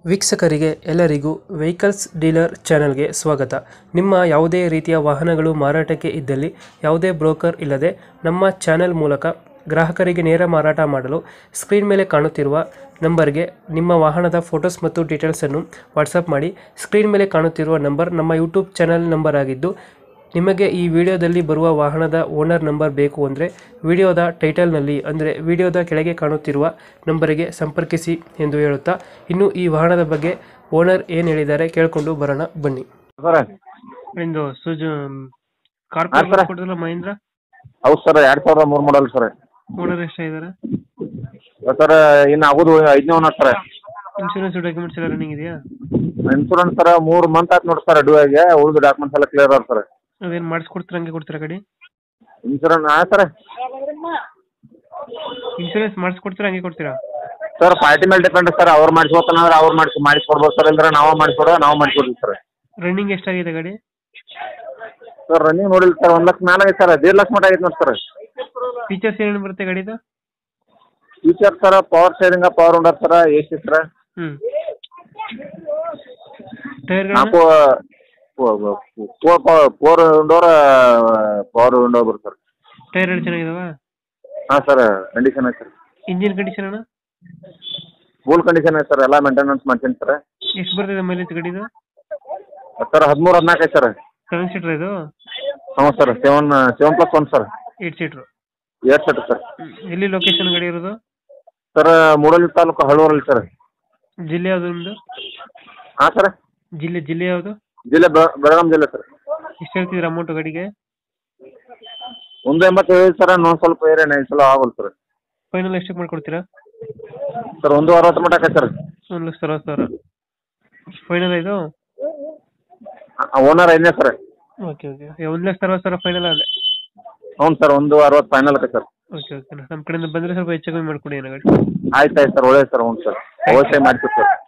ವೀಕ್ಷಕರಿಗೆ ಎಲ್ಲರಿಗೂ vehicles dealer ಚಾನೆಲ್ಗೆ ಸ್ವಾಗತ ನಿಮ್ಮ ಯಾವುದೇ ರೀತಿಯ ವಾಹನಗಳು ಮಾರಾಟಕ್ಕೆ ಇದ್ದಲ್ಲಿ ಯಾವುದೇ ಬ್ರೋಕರ್ ಇಲ್ಲದೆ ನಮ್ಮ ಚಾನೆಲ್ ಮೂಲಕ ಗ್ರಾಹಕರಿಗೆ ನೇರ ಮಾರಾಟ ಮಾಡಲು ಸ್ಕ್ರೀನ್ ಮೇಲೆ ಕಾಣುತ್ತಿರುವ ನಂಬರ್ಗೆ ನಿಮ್ಮ ವಾಹನದ ಫೋಟೋಸ್ ಮತ್ತು ಡೀಟೇಲ್ಸನ್ನು ವಾಟ್ಸಪ್ ಮಾಡಿ ಸ್ಕ್ರೀನ್ ಮೇಲೆ ಕಾಣುತ್ತಿರುವ ನಂಬರ್ ನಮ್ಮ ಯೂಟ್ಯೂಬ್ ಚಾನೆಲ್ ನಂಬರ್ ಆಗಿದ್ದು ನಿಮಗೆ ಈ ವಿಡಿಯೋದಲ್ಲಿ ಬರುವ ವಾಹನದ ಓನರ್ ನಂಬರ್ ಬೇಕು ಅಂದರೆ ವಿಡಿಯೋದ ಟೈಟಲ್ನಲ್ಲಿ ಅಂದರೆ ವಿಡಿಯೋದ ಕೆಳಗೆ ಕಾಣುತ್ತಿರುವ ನಂಬರಿಗೆ ಸಂಪರ್ಕಿಸಿ ಎಂದು ಹೇಳುತ್ತಾ ಇನ್ನು ಈ ವಾಹನದ ಬಗ್ಗೆ ಓನರ್ ಏನು ಹೇಳಿದ್ದಾರೆ ಕೇಳಿಕೊಂಡು ಬರೋಣ ಬನ್ನಿ ಸರ್ ಇಂದು ಸುಜು ಹಾ, sir. ಕೊಟ್ಟಿಲ್ಲ ಮಹೇಂದ್ರ ಹೌದು ಸರ್ ಎರಡು ಸಾವಿರದ ಮೂರು ಮಾಡಲ್ ಸರ್ ಓನರ್ ಎಷ್ಟಾಗಿದ್ದಾರೆ ಸರ್ ಇನ್ನು ಆಗೋದು ಐದನೇ ಒನ್ ಸರ್ ಇನ್ಶೂರೆನ್ಸ್ ಡಾಕ್ಯುಮೆಂಟ್ಸ್ ಎಲ್ಲ ರನ್ನಿಂಗ್ ಇದೆಯಾ ಇನ್ಸೂರೆನ್ಸ್ ಸರ್ ಮೂರು ಮಂತ್ ಆಯ್ತು ನೋಡಿ ಸರ್ ಡ್ಯೂಗೆ ಉಳಿದು ಡಾಕ್ಯುಮೆಂಟ್ಸ್ ಎಲ್ಲ ಕ್ಲಿಯರ್ ಅದ ಸರ್ ಅದೇನು ಮಾಡಿಸ್ಕೊಡ್ತೀರ ಹಂಗೆ ಕೊಡ್ತೀರಾ ಗಾಡಿ ಇನ್ಸೂರೆನ್ಸ್ ಹಾಂ ಸರ್ ಇನ್ಶೂರೆನ್ಸ್ ಮಾಡಿಸ್ಕೊಡ್ತೀರಾ ಹಂಗೆ ಕೊಡ್ತೀರಾ ಸರ್ ಪಾರ್ಟಿ ಮೇಲೆ ಡಿಪೆಂಡ್ ಸರ್ ಅವ್ರು ಮಾಡಿಸ್ಬೋತಂದ್ರೆ ಅವ್ರು ಮಾಡಿಸಿ ಮಾಡಿಸ್ಕೊಡ್ಬೋದು ಸರ್ ಇಲ್ದ್ರೆ ನಾವೇ ಮಾಡಿಸ್ಕೊಡೋ ನಾವು ಮಾಡಿಸ್ಕೊಡ್ತೀವಿ ಸರ್ ರನ್ನಿಂಗ್ ಎಷ್ಟಾಗಿದೆ ಗಾಡಿ ಸರ್ ರನ್ನಿಂಗ್ ನೋಡಿಲ್ಲ ಸರ್ ಒಂದು ಲಕ್ಷ ಮೇಲೆ ಆಗೈತೆ ಸರ್ ದೇಡ್ ಲಕ್ಷ ಮಟ್ಟ ಆಗೈತೆ ನೋಡಿ ಸರ್ ಫೀಚರ್ಸ್ ಏನೇನು ಬರುತ್ತೆ ಗಾಡಿದು future sir power steering power ಉಂಡರ್ ಸರ್ ಎ ಸಿ ಸರ್ ಹ್ಞೂ ಟೈರ್ಗಳು ನಾಲ್ಕು ಫೋರ್ ವಿಂಡೋರ್ ಪವರ್ ವಿಂಡೋ ಬರುತ್ತೆ ಸರ್ ಟೈರ್ ಎರಡು ಚೆನ್ನಾಗಿದಾವ ಹಾಂ ಸರ್ ಕಂಡೀಷನ್ ಐತೆ ಸರ್ ಇಂಜಿನ್ ಕಂಡೀಷನ್ ಅಣ್ಣ ಫುಲ್ ಕಂಡೀಷನ್ ಐತೆ ಸರ್ ಎಲ್ಲ ಮೇಂಟೆನೆನ್ಸ್ ಮಾಡ್ತೀನಿ ಸರ್ ಎಷ್ಟು ಬರ್ತಿದೆ ಮೈಲೇಜ್ ಗಾಡಿದು ಸರ್ ಹದಿಮೂರು ಹದಿನಾಲ್ಕು ಐತೆ ಸರ್ ಸೆವೆನ್ ಸೀಟರ್ ಇದು ಹ್ಞೂ sir seven seven plus one sir eight seater eight set sir ಎಲ್ಲಿ ಲೊಕೇಶನ್ ಗಾಡಿ ಇರೋದು ಸರ್ ಮೂಡಲ್ ತಾಲೂಕು ಹಳ್ಳೂರಲ್ಲಿ ಸರ್ ಜಿಲ್ಲೆ ಯಾವುದು ನಿಮ್ಮದು ಹಾಂ ಸರ್ ಜಿಲ್ಲೆ ಜಿಲ್ಲೆ ಯಾವುದು ಜಿಲ್ಲೆ ಬೆಳ- ಬೆಳಗಾಂ ಜಿಲ್ಲೆ ಸರ್ ಎಷ್ಟು ಹೇಳ್ತಿದ್ದೀರಾ ಅಮೌಂಟ್ ಗಾಡಿಗೆ ಒಂದು ಎಂಬತ್ತು ಹೇಳಿ ಸರ್ ಇನ್ನೊಂದು ಸ್ವಲ್ಪ ಏರೇನು ಈ ಸಲ ಆಗಲ್ಲ ಸರ್ ಫೈನಲ್ ಎಷ್ಟಕ್ಕೆ ಮಾಡ್ಕೊಡ್ತೀರಾ ಸರ್ ಒಂದು ಅರವತ್ತು ಮಟ್ಟ ಆಕೈತೆ ಸರ್ ಒಂದು ಲಕ್ಷ ಅರವತ್ತು ಸಾವಿರ ಫೈನಲ್ ಇದು ಓನರ್ ಐದನೇ ಸರ್ ಓಕೆ ಓಕೆ ಒಂದು ಲಕ್ಷ ಅರವತ್ತು ಸಾವಿರ ಫೈನಲ್ ಅಲ್ಲೇ ಹ್ಞೂ ಸರ್ ಒಂದು ಅರವತ್ತು ಫೈನಲ್ ಆಕೈತೆ ಸರ್ ಓಕೆ ಓಕೆ ನಮ್ಮ ಕಡೆಯಿಂದ ಬಂದರೆ ಸ್ವಲ್ಪ ಹೆಚ್ಚು ಕಮ್ಮಿ ಮಾಡಿಕೊಡಿ ಏನೋ ಗಾಡಿ ಆಯ್ತು ಆಯ್ತು ಸರ್ ಒಳ್ಳೇದು ಸರ್ ಹ್ಞೂ ಸರ್ ಅವಶ್ಯ ಮಾಡ್ತೀವಿ ಸರ್